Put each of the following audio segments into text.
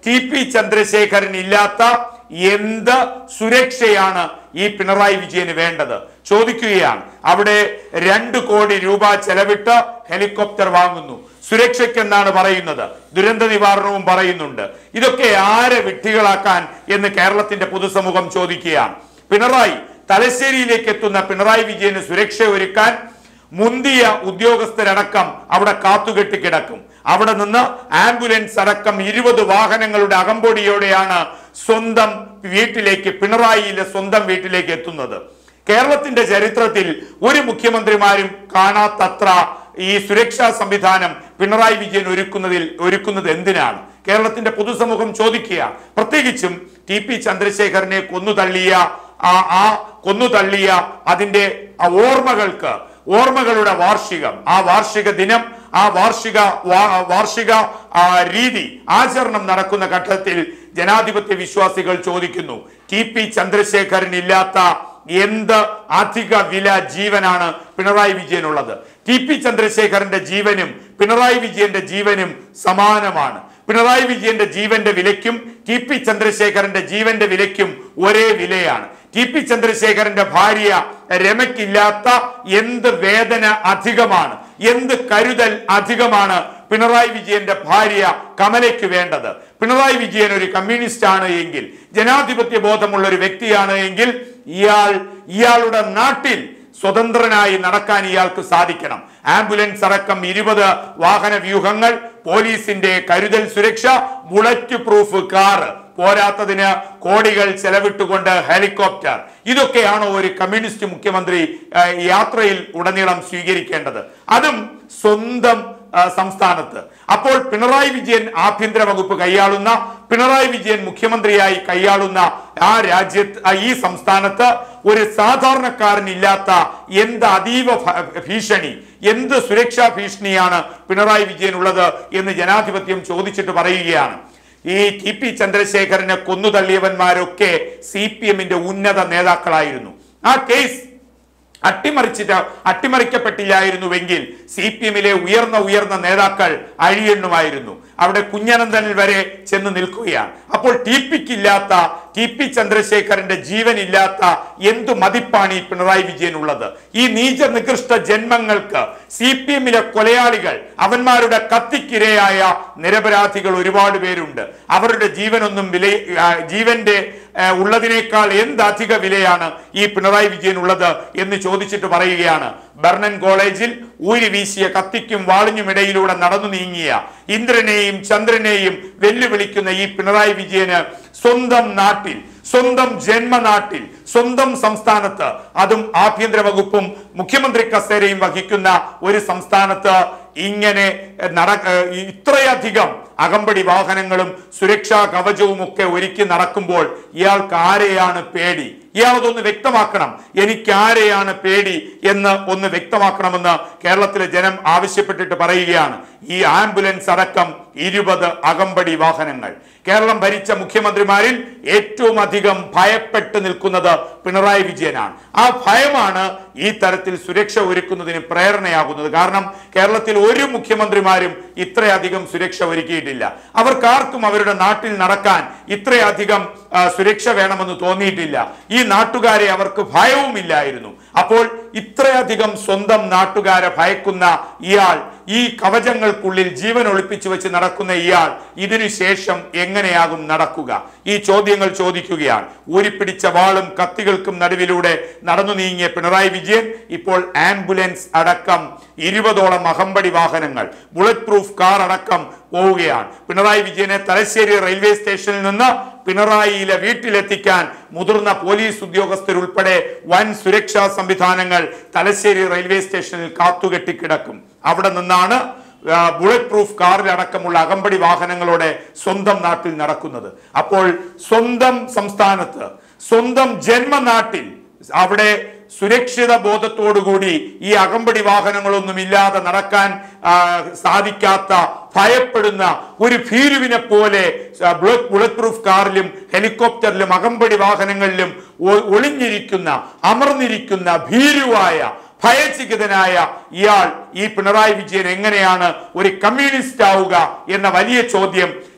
T P Chandrasekharan ഇല്ലാത്ത എന്ത് സുരക്ഷയാണ് ഈ പിണറായി വിജയന് വേണ്ടത് ചോദിക്കുകയാണ് അവിടെ രണ്ട് കോടി രൂപ ചെലവിട്ട് ഹെലികോപ്റ്റർ വാങ്ങുന്നു സുരക്ഷയ്ക്കെന്നാണ് പറയുന്നത് ദുരന്ത നിവാരണവും പറയുന്നുണ്ട് ഇതൊക്കെ ആരെ വിഡ്ഢികളാക്കാൻ എന്ന് കേരളത്തിന്റെ പൊതുസമൂഹം ചോദിക്കുകയാണ് പിണറായി തലശ്ശേരിയിലേക്ക് എത്തുന്ന പിണറായി വിജയന് സുരക്ഷ ഒരുക്കാൻ മുന്തിയ ഉദ്യോഗസ്ഥരടക്കം അവിടെ കാത്തുകെട്ടി കിടക്കും അവിടെ നിന്ന് ആംബുലൻസ് അടക്കം ഇരുപത് വാഹനങ്ങളുടെ അകമ്പൊടിയോടെയാണ് സ്വന്തം വീട്ടിലേക്ക് പിണറായിയിലെ സ്വന്തം വീട്ടിലേക്ക് എത്തുന്നത് കേരളത്തിന്റെ ചരിത്രത്തിൽ ഒരു മുഖ്യമന്ത്രിമാരും കാണാത്തത്ര ഈ സുരക്ഷാ സംവിധാനം പിണറായി വിജയൻ ഒരുക്കുന്നതിൽ ഒരുക്കുന്നത് എന്തിനാണ് കേരളത്തിന്റെ പൊതുസമൂഹം ചോദിക്കുക പ്രത്യേകിച്ചും ടി പി ചന്ദ്രശേഖരനെ കൊന്നു തള്ളിയ ആ ആ കൊന്നു തള്ളിയ അതിന്റെ ആ ഓർമ്മകൾക്ക് ഓർമ്മകളുടെ വാർഷികം ആ വാർഷിക ദിനം ആ വാർഷിക വാ- വാർഷിക ആ, രീതി ആചരണം നടക്കുന്ന ഘട്ടത്തിൽ ജനാധിപത്യ വിശ്വാസികൾ ചോദിക്കുന്നു ടി പി ചന്ദ്രശേഖരൻ ഇല്ലാത്ത എന്ത് അധിക വില ജീവനാണ് പിണറായി വിജയനുള്ളത് ടി പി ചന്ദ്രശേഖരന്റെ ജീവനും പിണറായി വിജയന്റെ ജീവനും സമാനമാണ് പിണറായി വിജയന്റെ ജീവന്റെ വിലയ്ക്കും ടി പി ചന്ദ്രശേഖരന്റെ ജീവന്റെ വിലയ്ക്കും ഒരേ വിലയാണ് ടി പി ചന്ദ്രശേഖരന്റെ ഭാര്യ രമയ്ക്കില്ലാത്ത എന്ത് വേദന അധികമാണ് എന്ത് കരുതൽ അധികമാണ് പിണറായി വിജയന്റെ ഭാര്യ കമലയ്ക്ക് വേണ്ടത് പിണറായി വിജയൻ ഒരു കമ്മ്യൂണിസ്റ്റ് ആണ് എങ്കിൽ ജനാധിപത്യ ബോധമുള്ള ഒരു വ്യക്തിയാണ് എങ്കിൽ ഇയാൾ ഇയാളുടെ നാട്ടിൽ സ്വതന്ത്രനായി നടക്കാൻ ഇയാൾക്ക് സാധിക്കണം ആംബുലൻസ് അടക്കം ഇരുപത് വാഹന വ്യൂഹങ്ങൾ പോലീസിന്റെ കരുതൽ സുരക്ഷ ബുള്ളറ്റ് പ്രൂഫ് കാർ പോരാത്തതിന് കോടികൾ ചെലവിട്ടുകൊണ്ട് ഹെലികോപ്റ്റർ ഇതൊക്കെയാണോ ഒരു കമ്മ്യൂണിസ്റ്റ് മുഖ്യമന്ത്രി ആ, യാത്രയിൽ ഉടനീളം സ്വീകരിക്കേണ്ടത് അതും സ്വന്തം ആ, സംസ്ഥാനത്ത് അപ്പോൾ പിണറായി വിജയൻ ആഭ്യന്തര വകുപ്പ് കൈയാളുന്ന പിണറായി വിജയൻ മുഖ്യമന്ത്രിയായി കൈയാളുന്ന ആ രാജ്യത്ത് ആ, ഈ സംസ്ഥാനത്ത് ഒരു സാധാരണക്കാരനില്ലാത്ത എന്ത് അതീവ ഭ- ഭീഷണി എന്ത് സുരക്ഷാ ഭീഷണിയാണ് പിണറായി വിജയൻ ഉള്ളത് എന്ന് ജനാധിപത്യം ചോദിച്ചിട്ട് പറയുകയാണ് ഈ ടി പി ചന്ദ്രശേഖരനെ കൊന്നു തള്ളിയവന്മാരൊക്കെ സി പി എമ്മിന്റെ ഉന്നത നേതാക്കളായിരുന്നു ആ കേസ് അട്ടിമറിച്ചിട്ട് അട്ടിമറിക്കപ്പെട്ടില്ലായിരുന്നുവെങ്കിൽ സി പി എമ്മിലെ ഉയർന്ന ഉയർന്ന നേതാക്കൾ അഴിയെണ്ണുമായിരുന്നു അവിടെ കുഞ്ഞനന്ദനിൽ വരെ ചെന്ന് നിൽക്കുകയാണ് അപ്പോൾ ടി പിക്ക് ഇല്ലാത്ത ടി പി ചന്ദ്രശേഖരന്റെ ജീവനില്ലാത്ത എന്തു മതിപ്പാണ് ഈ പിണറായി വിജയൻ ഉള്ളത് ഈ നീച നികൃഷ്ട ജന്മങ്ങൾക്ക് സി പി എമ്മിലെ കൊലയാളികൾ അവന്മാരുടെ കത്തിക്കിരയായ നിരപരാധികൾ ഒരുപാട് പേരുണ്ട് അവരുടെ ജീവനൊന്നും വില ആ, ജീവന്റെ ആ, ഉള്ളതിനേക്കാൾ എന്തധിക വിലയാണ് ഈ പിണറായി വിജയൻ ഉള്ളത് എന്ന് ചോദിച്ചിട്ട് പറയുകയാണ് ബർണൻ കോളേജിൽ ഊരി വീശിയ കത്തിക്കും വാളിഞ്ഞും ഇടയിലൂടെ നടന്നു നീങ്ങിയ ഇന്ദ്രനെയും ചന്ദ്രനെയും വെല്ലുവിളിക്കുന്ന ഈ പിണറായി വിജയന് സ്വന്തം നാട്ടിൽ സ്വന്തം ജന്മനാട്ടിൽ സ്വന്തം സംസ്ഥാനത്ത് അതും ആഭ്യന്തര വകുപ്പും മുഖ്യമന്ത്രി കസേരയും വഹിക്കുന്ന ഒരു സംസ്ഥാനത്ത് ഇങ്ങനെ നട ഏഹ് ഇത്രയധികം അകമ്പടി വാഹനങ്ങളും സുരക്ഷാ കവചവും ഒക്കെ ഒരുക്കി നടക്കുമ്പോൾ ഇയാൾക്ക് ആരെയാണ് പേടി ഇയാൾ അതൊന്ന് വ്യക്തമാക്കണം എനിക്ക് ആരെയാണ് പേടി എന്ന് ഒന്ന് വ്യക്തമാക്കണമെന്ന് കേരളത്തിലെ ജനം ആവശ്യപ്പെട്ടിട്ട് പറയുകയാണ് ഈ ആംബുലൻസ് അടക്കം ഇരുപത് അകമ്പടി വാഹനങ്ങൾ കേരളം ഭരിച്ച മുഖ്യമന്ത്രിമാരിൽ ഏറ്റവും അധികം ഭയപ്പെട്ട് നിൽക്കുന്നത് പിണറായി വിജയനാണ് ആ ഭയമാണ് ഈ തരത്തിൽ സുരക്ഷ ഒരുക്കുന്നതിന് പ്രേരണയാകുന്നത് കാരണം കേരളത്തിൽ ഒരു മുഖ്യമന്ത്രിമാരും ഇത്രയധികം സുരക്ഷ ഒരുക്കിയിട്ടില്ല അവർക്കാർക്കും അവരുടെ നാട്ടിൽ നടക്കാൻ ഇത്രയധികം ആ, സുരക്ഷ വേണമെന്ന് തോന്നിയിട്ടില്ല ഈ നാട്ടുകാരെ അവർക്ക് ഭയവുമില്ലായിരുന്നു അപ്പോൾ ഇത്രയധികം സ്വന്തം നാട്ടുകാരെ ഭയക്കുന്ന ഇയാൾ ഈ കവചങ്ങൾക്കുള്ളിൽ ജീവൻ ഒളിപ്പിച്ചു വെച്ച് നടക്കുന്ന ഇയാൾ ഇതിനുശേഷം എങ്ങനെയാകും നടക്കുക ഈ ചോദ്യങ്ങൾ ചോദിക്കുകയാണ് ഊരിപ്പിടിച്ച വാളും കത്തികൾക്കും നടുവിലൂടെ നടന്നു നീങ്ങിയ പിണറായി വിജയൻ ഇപ്പോൾ ആംബുലൻസ് അടക്കം ഇരുപതോളം അകമ്പടി വാഹനങ്ങൾ ബുള്ളറ്റ് പ്രൂഫ് കാർ അടക്കം പോവുകയാണ് പിണറായി വിജയനെ തലശ്ശേരി റെയിൽവേ സ്റ്റേഷനിൽ നിന്ന് പിണറായിയിലെ വീട്ടിലെത്തിക്കാൻ മുതിർന്ന പോലീസ് ഉദ്യോഗസ്ഥരുൾപ്പെടെ വൻ സുരക്ഷാ സംവിധാനങ്ങൾ തലശ്ശേരി റെയിൽവേ സ്റ്റേഷനിൽ കാത്തുകെട്ടി കിടക്കും അവിടെ നിന്നാണ് ആ, ബുള്ളറ്റ് പ്രൂഫ് കാറിലടക്കമുള്ള അകമ്പടി വാഹനങ്ങളോടെ സ്വന്തം നാട്ടിൽ നടക്കുന്നത് അപ്പോൾ സ്വന്തം സംസ്ഥാനത്ത് സ്വന്തം ജന്മനാട്ടിൽ അവിടെ സുരക്ഷിത ബോധത്തോടുകൂടി ഈ അകമ്പടി വാഹനങ്ങളൊന്നും ഇല്ലാതെ നടക്കാൻ ആ, സാധിക്കാത്ത ഭയപ്പെടുന്ന ഒരു ഭീരുവിനെ പോലെ ആ, ബുള്ളറ്റ് ബുള്ളറ്റ് പ്രൂഫ് കാറിലും ഹെലികോപ്റ്ററിലും അകമ്പടി വാഹനങ്ങളിലും ഒ- ഒളിഞ്ഞിരിക്കുന്ന അമർന്നിരിക്കുന്ന ഭീരുവായ ഭയചികിതനായ ഇയാൾ ഈ പിണറായി വിജയൻ എങ്ങനെയാണ് ഒരു കമ്മ്യൂണിസ്റ്റ് ആവുക എന്ന വലിയ ചോദ്യം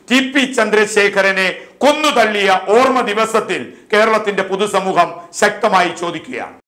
ടി പി ചന്ദ്രശേഖരനെ കൊന്നു തള്ളിയ ഓർമ്മ ദിവസത്തിൽ കേരളത്തിന്റെ പൊതുസമൂഹം ശക്തമായി ചോദിക്കുകയാണ്